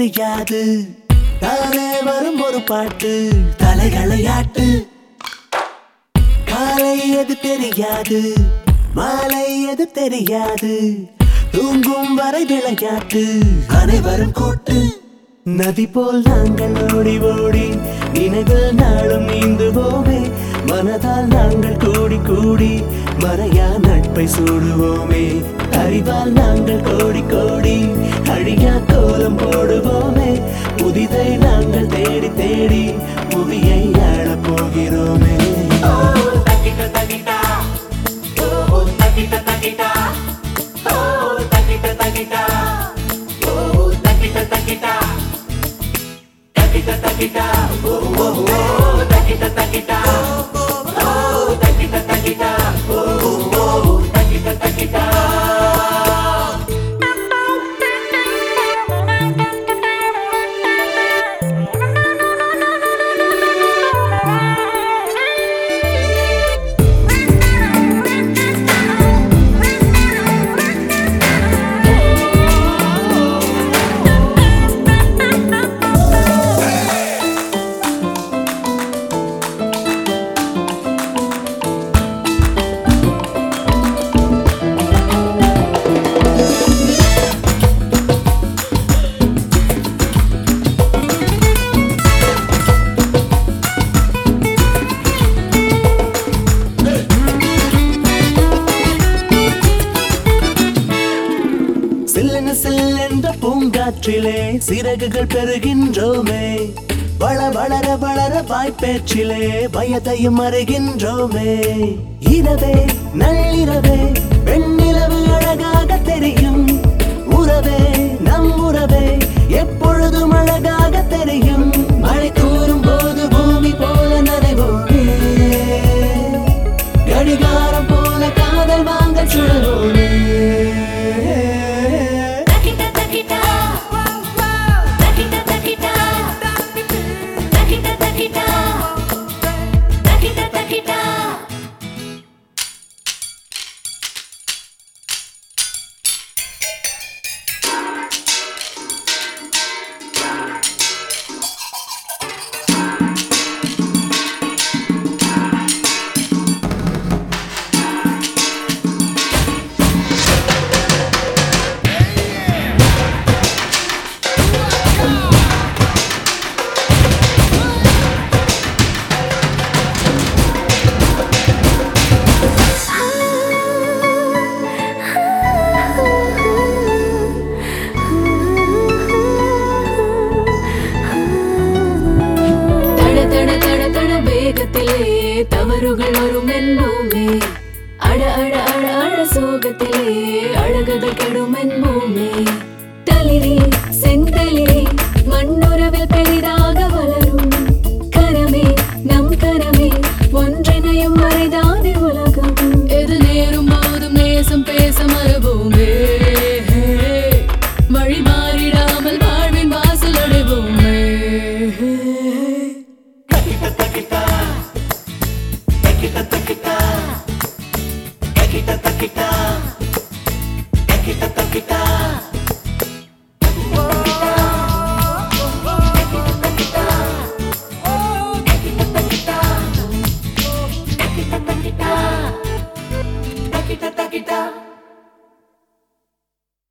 தெரியாது தானே வரும் ஒரு பாட்டு தலைகளையாட்டு காலை எது தெரியாது மாலை எது தெரியாது தூங்கும் வரை விளையாட்டு அனைவரும் கூட்டு நதி போல் நாங்கள் ஓடி ஓடி நினைவில் நாளும் நீந்துவோமே மனதால் நாங்கள் கூடி கூடி மறையா நட்பை சூடுவோமே அறிவால் நாங்கள் கோடி கோடி அழியா கோலம் போடுவோமே புதிதை நாங்கள் தேடி தேடி புவியை ஆளப் போகிறோமே சில்லென சில்லென்ற பூங்காற்றிலே சிறகுகள் பெறுகின்றோமே வள வளர வளர வாய்ப்பேச்சிலே பயத்தையும் அறிகின்றோமே இரவே நள்ளிரவே வெண்ணிலவு அழகாக தெரியும் உறவே நம் உறவே எப்பொழுதும் அழகாக தெரியும் மழை தூரும் போது பூமி போல நனைவோமே கடிகாரம் போல காதல் வாங்க சுழலுவோமே Takita takita, takita takita, takita takita, takita takita. தட தட தட தட வேகத்திலே தவறுகள் வரும் என்போமே அட அட அட அட சோகத்திலே அழகுகள் கெடும் என்போமே தளிரே செந்தளிரே மண்ணுறவில் பெரிதாக வளரும் கரமே நம் கரமே ஒன்றிணையும் வரைதானே உலகம் எது நேரும் போதும் நேசம் பேச மறவோமே வழி மாறிடாமல் வாழ்வின் வாசல் அடைவோமே Takita, takita,